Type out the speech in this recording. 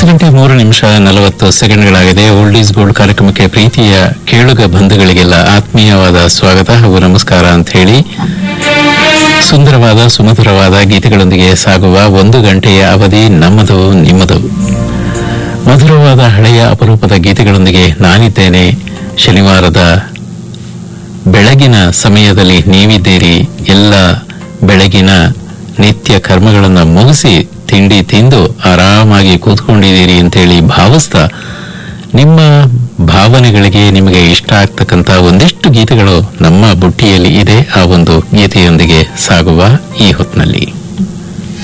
ಗಂಟೆ ಮೂರು ನಿಮಿಷ ನಲವತ್ತು ಸೆಕೆಂಡ್ಗಳಾಗಿದೆ ಓಲ್ಡ್ ಈಸ್ ಗೋಲ್ಡ್ ಕಾರ್ಯಕ್ರಮಕ್ಕೆ ಪ್ರೀತಿಯ ಕೇಳುಗ ಬಂಧುಗಳಿಗೆಲ್ಲ ಆತ್ಮೀಯವಾದ ಸ್ವಾಗತ ಹಾಗೂ ನಮಸ್ಕಾರ ಅಂತ ಹೇಳಿ ಸುಂದರವಾದ ಸುಮಧುರವಾದ ಗೀತೆಗಳೊಂದಿಗೆ ಸಾಗುವ ಒಂದು ಗಂಟೆಯ ಅವಧಿ ನಮ್ಮದು ನಿಮ್ಮದು ಮಧುರವಾದ ಹಳೆಯ ಅಪರೂಪದ ಗೀತೆಗಳೊಂದಿಗೆ ನಾನಿದ್ದೇನೆ ಶನಿವಾರದ ಬೆಳಗಿನ ಸಮಯದಲ್ಲಿ ನೀವಿದ್ದೀರಿ ಎಲ್ಲ ಬೆಳಗಿನ ನಿತ್ಯ ಕರ್ಮಗಳನ್ನು ಮುಗಿಸಿ ತಿಂಡಿ ತಿಂದು ಆರಾಮಾಗಿ ಕೂತ್ಕೊಂಡಿದ್ದೀರಿ ಅಂತೇಳಿ ಭಾವಿಸ್ತಾ ನಿಮ್ಮ ಭಾವನೆಗಳಿಗೆ ನಿಮಗೆ ಇಷ್ಟ ಆಗ್ತಕ್ಕಂಥ ಒಂದಿಷ್ಟು ಗೀತೆಗಳು ನಮ್ಮ ಬುಟ್ಟಿಯಲ್ಲಿ ಇದೆ ಆ ಒಂದು ಗೀತೆಯೊಂದಿಗೆ ಸಾಗುವ ಈ ಹೊತ್ತಿನಲ್ಲಿ